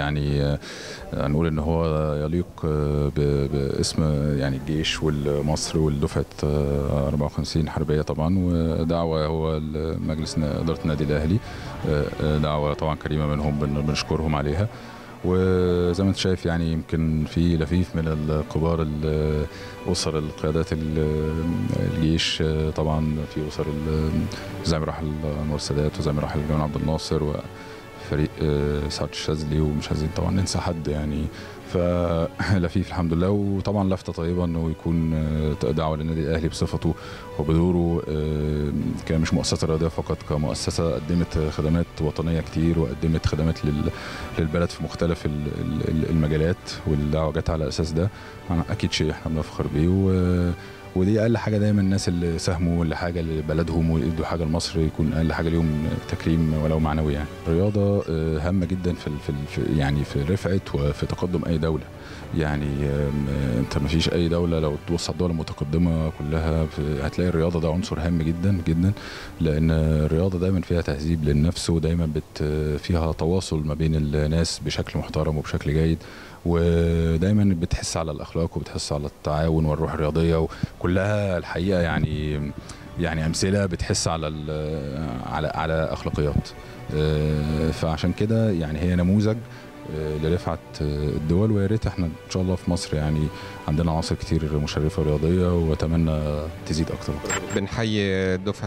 يعني نقول ان هو يليق باسم يعني الجيش والمصر والدفعه 54 حربيه طبعا ودعوه هو مجلس اداره النادي الاهلي دعوه طبعا كريمه منهم بنشكرهم عليها وزي ما انت شايف يعني يمكن في لفيف من الكبار اسر القيادات الجيش طبعا في اسر زي ما راح انور السادات وزي ما راح جمال عبد الناصر وفريق سعد الشاذلي ومش عايزين طبعا ننسى حد يعني فلفيف الحمد لله وطبعا لفته طيبه انه يكون دعوه للنادي الاهلي بصفته وبدوره كمش مؤسسه رياضيه فقط كمؤسسه قدمت خدمات وطنيه كتير وقدمت خدمات للبلد في مختلف المجالات والدعوه جت على الاساس ده اكيد شيء احنا بنفخر بيه ودي اقل حاجه دايما الناس اللي ساهموا لحاجه لبلدهم ويدوا حاجه لمصر يكون اقل حاجه ليهم تكريم ولو معنوي يعني الرياضه هامه جدا في في يعني في رفعه وفي تقدم اي دوله يعني انت ما فيش اي دوله لو تبص على الدول المتقدمه كلها هتلاقي الرياضه ده عنصر هام جدا جدا لان الرياضه دايما فيها تهذيب للنفس ودايما بت فيها تواصل ما بين الناس بشكل محترم وبشكل جيد ودايما بتحس على الاخلاق وبتحس على التعاون والروح الرياضيه وكلها الحقيقه يعني يعني امثله بتحس على على على اخلاقيات فعشان كده يعني هي نموذج لرفعه الدول ويا ريت احنا ان شاء الله في مصر يعني عندنا عناصر كتير مشرفه رياضيه واتمنى تزيد اكتر بنحيي دفعه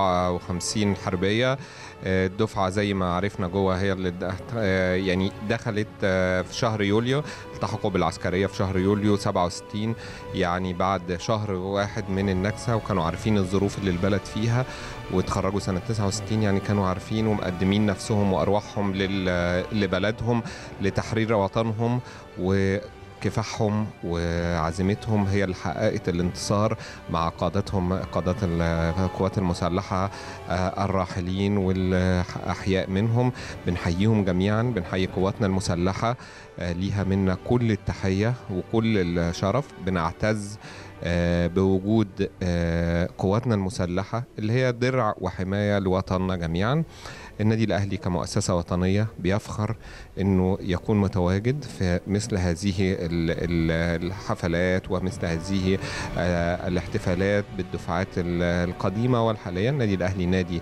54 حربيه الدفعه زي ما عرفنا جوه هي اللي يعني دخلت في شهر يوليو التحقوا بالعسكريه في شهر يوليو 67 يعني بعد شهر واحد من النكسه وكانوا عارفين الظروف اللي البلد فيها واتخرجوا سنه 69 يعني كانوا عارفين ومقدمين نفسهم وارواحهم لبلدهم لتحرير وطنهم و كفاحهم وعزيمتهم هي اللي حققت الانتصار مع قادتهم قادات القوات المسلحة الراحلين والأحياء منهم بنحييهم جميعا بنحيي قواتنا المسلحة ليها منا كل التحية وكل الشرف بنعتز بوجود قواتنا المسلحة اللي هي درع وحماية لوطننا جميعا النادي الأهلي كمؤسسة وطنية بيفخر أنه يكون متواجد في مثل هذه الحفلات ومثل هذه الاحتفالات بالدفعات القديمة والحالية النادي الأهلي نادي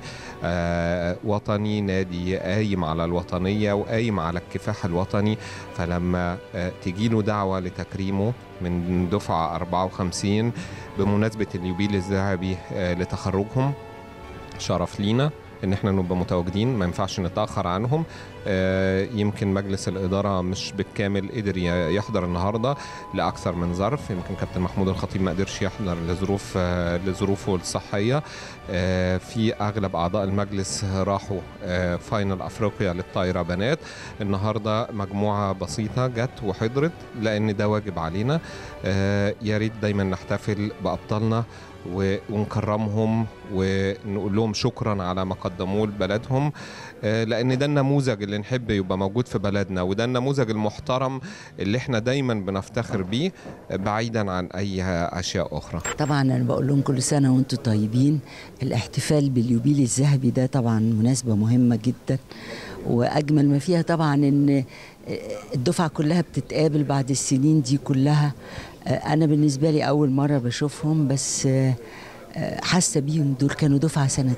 وطني نادي قايم على الوطنية وقايم على الكفاح الوطني فلما تجيله دعوة لتكريمه من دفعة 54 بمناسبة اليوبيل الذهبي لتخرجهم شرف لينا ان احنا نبقى متواجدين ما ينفعش نتاخر عنهم آه يمكن مجلس الاداره مش بالكامل قدر يحضر النهارده لاكثر من ظرف يمكن كابتن محمود الخطيب ما قدرش يحضر لظروف آه لظروفه الصحيه آه في اغلب اعضاء المجلس راحوا فاينل افريقيا للطايره بنات النهارده مجموعه بسيطه جت وحضرت لان ده واجب علينا يا ريت دايما نحتفل بابطالنا ونكرمهم ونقول لهم شكرا على ما قدموه لبلدهم لان ده النموذج اللي نحب يبقى موجود في بلدنا وده النموذج المحترم اللي احنا دايما بنفتخر بيه بعيدا عن اي اشياء اخرى طبعا انا بقول لهم كل سنه وانتم طيبين الاحتفال باليوبيل الذهبي ده طبعا مناسبه مهمه جدا واجمل ما فيها طبعا ان الدفعه كلها بتتقابل بعد السنين دي كلها انا بالنسبه لي اول مره بشوفهم بس حاسه بيهم دول كانوا دفعه سنه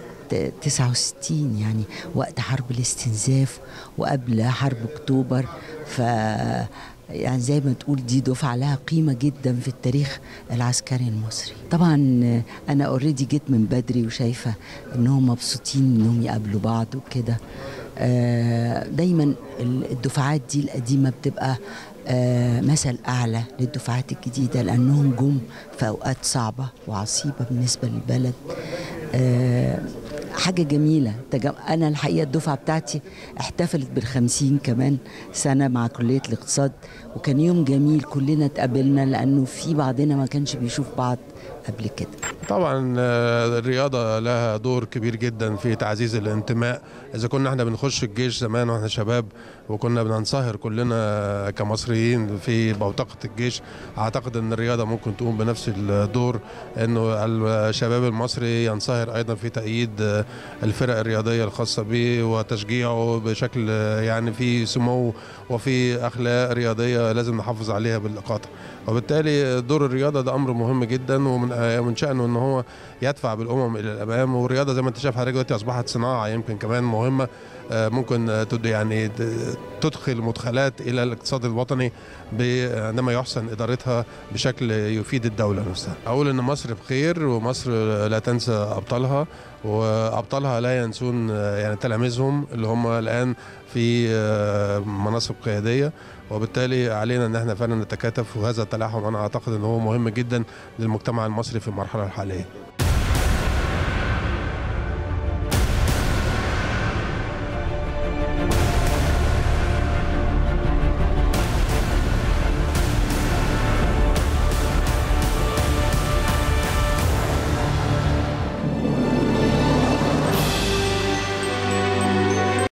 69 يعني وقت حرب الاستنزاف وقبل حرب اكتوبر ف يعني زي ما تقول دي دفعه لها قيمه جدا في التاريخ العسكري المصري طبعا انا اوريدي جيت من بدري وشايفه انهم مبسوطين انهم يقابلوا بعض وكده دايما الدفعات دي القديمه بتبقى مثل اعلى للدفعات الجديده لانهم جم في اوقات صعبه وعصيبه بالنسبه للبلد حاجة جميلة أنا الحقيقة الدفعة بتاعتي احتفلت بالخمسين كمان سنة مع كلية الاقتصاد وكان يوم جميل كلنا اتقابلنا لأنه في بعضنا ما كانش بيشوف بعض قبل كده طبعا آه، الرياضة لها دور كبير جدا في تعزيز الانتماء إذا كنا احنا بنخش الجيش زمان واحنا شباب وكنا بننصهر كلنا كمصريين في بوتقة الجيش أعتقد أن الرياضة ممكن تقوم بنفس الدور أنه الشباب المصري ينصهر أيضا في تأييد آه، الفرق الرياضية الخاصة به وتشجيعه بشكل آه، يعني في سمو وفي أخلاق رياضية لازم نحافظ عليها بالقطع وبالتالي دور الرياضة ده أمر مهم جدا ومن آه، من شأنه أن هو يدفع بالأمم إلى الأمام والرياضة زي ما أنت شايف حضرتك دلوقتي أصبحت صناعة يمكن كمان مهمة آه، ممكن آه، تد- يعني ت- تدخل مدخلات إلى الاقتصاد الوطني ب- عندما يحسن إدارتها بشكل يفيد الدولة نفسها أقول أن مصر بخير ومصر لا تنسى أبطالها وأبطالها لا ينسون آه، يعني تلاميذهم اللي هم الآن في آه، مناصب قيادية وبالتالي علينا ان احنا فعلا نتكاتف وهذا التلاحم انا اعتقد ان هو مهم جدا للمجتمع المصري في المرحله الحاليه